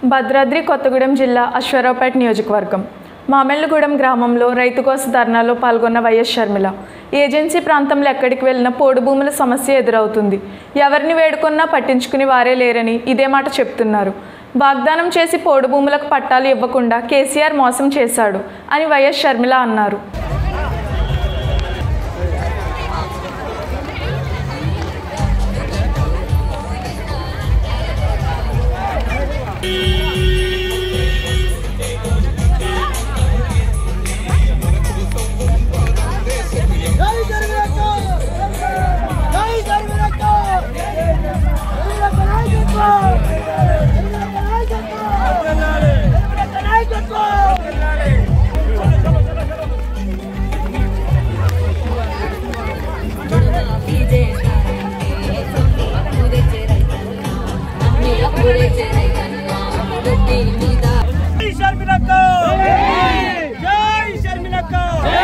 భద్రాద్రి కొత్తగూడెం జిల్లా అశ్వరావుపేట నియోజకవర్గం మామెళ్ళగూడెం గ్రామంలో రైతు కోస ధర్నాలో పాల్గొన్న వైఎస్ షర్మిల ఏజెన్సీ ప్రాంతంలో ఎక్కడికి వెళ్ళినా పోడు భూముల సమస్య ఎదురవుతుంది ఎవరిని వేడుకున్నా పట్టించుకుని వారే లేరని ఇదే మాట చెప్తున్నారు వాగ్దానం చేసి పోడు భూములకు పట్టాలు ఇవ్వకుండా కేసీఆర్ మోసం చేశాడు అని వైఎస్ షర్మిల అన్నారు జై జగన్నాథ జై జగన్నాథ జగన్నాథ నాయకత్వ జగన్నాథ నాయకత్వ జగన్నాథ నాయకత్వ జై శర్మిలక్క జై శర్మిలక్క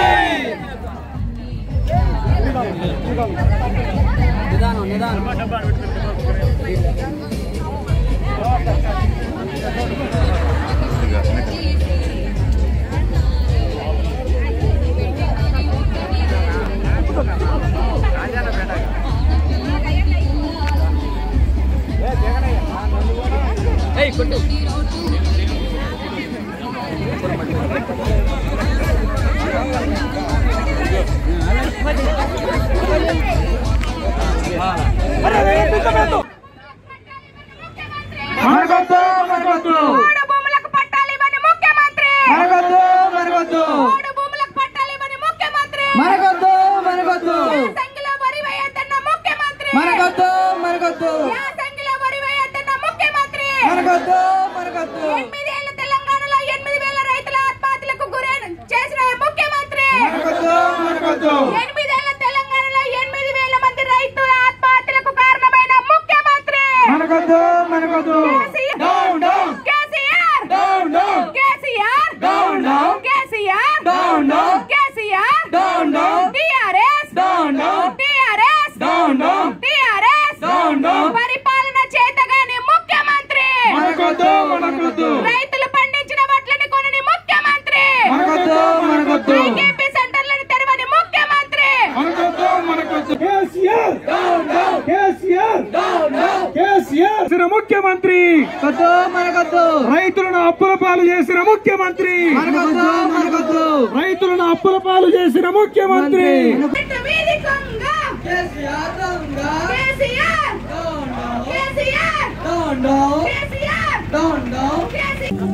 మనకొద్దు మనకొద్దు మూడు భూములకు పట్టాలు ఇవ్వని ముఖ్యమంత్రి మనకొద్దు మనకొద్దు మూడు భూములకు పట్టాలు ఇవ్వని ముఖ్యమంత్రి మనకొద్దు మనకొద్దు సంఖ్యలో వరి వేయొద్దన్న ముఖ్యమంత్రి మనకొద్దు మనకొద్దు సంఖ్యలో వరి వేయొద్దన్న ముఖ్యమంత్రి మనకొద్దు మనకొద్దు ఎనిమిదేళ్ల తెలంగాణలో ఎనిమిది వేల రైతుల ఆత్మహత్యలకు గురైన చేసిన ముఖ్యమంత్రి మనకొద్దు మనకొద్దు ఎనిమిదేళ్ల తెలంగాణలో ఎనిమిది వేల మంది రైతుల ఆత్మహత్యలకు కారణమైన ముఖ్యమంత్రి మనకొద్దు మనకొద్దు down down KCR down down KCR Down, down. KCR Down, down. KCR Down, down. TRS Down, down. TRS Down, down. TRS Down, down. పరిపాలన చేతగాని ముఖ్యమంత్రి మనకొద్దు మనకొద్దు రైతులు పండించిన వడ్లని కొనని ముఖ్యమంత్రి మనకొద్దు మనకొద్దు ఐకేపీ సెంటర్లను తెరవని ముఖ్యమంత్రి మనకొద్దు మనకొద్దు KCR down down KCR down down KCR చేసిన ముఖ్యమంత్రి కొద్దు మనకొద్దు రైతులను అప్పుల పాలు చేసిన ముఖ్యమంత్రి మనకొద్దు మనకొద్దు రైతులను అప్పుల పాలు చేసిన ముఖ్యమంత్రి పెట్ట వేదికంగా కేసీఆర్ దొంగ KCR down down KCR down down KCR down down KCR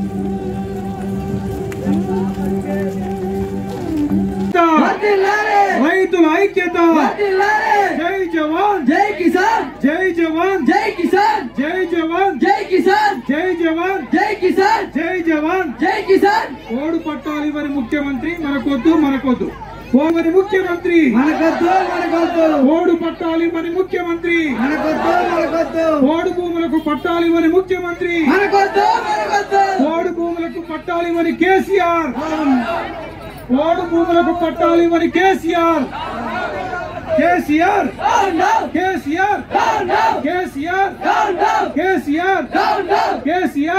వర్ధిల్లాలి రైతుల ఐక్యత వర్ధిల్లాలి జై జవాన్ జై కిసాన్ జై జవాన్ జై కిసాన్ జై జవాన్ జై కిసాన్ జై జవాన్ జై కిసాన్ జై జవాన్ జై కిసాన్ ఓడు పట్టాలి మరి ముఖ్యమంత్రి మనకొద్దు మనకొద్దు ఓమని ముఖ్యమంత్రి మనకొద్దు మనకొద్దు ఓడు పట్టాలి మరి ముఖ్యమంత్రి మనకొద్దు మనకొద్దు ఓడు భూములకు పట్టాలి మరి ముఖ్యమంత్రి మనకొద్దు మనకొద్దు ఓడు భూములకు పట్టాలి మరి కేసీఆర్ ఓడు భూములకు పట్టాలి మరి KCR KCR down down KCR down down KCR down down KCR down down KCR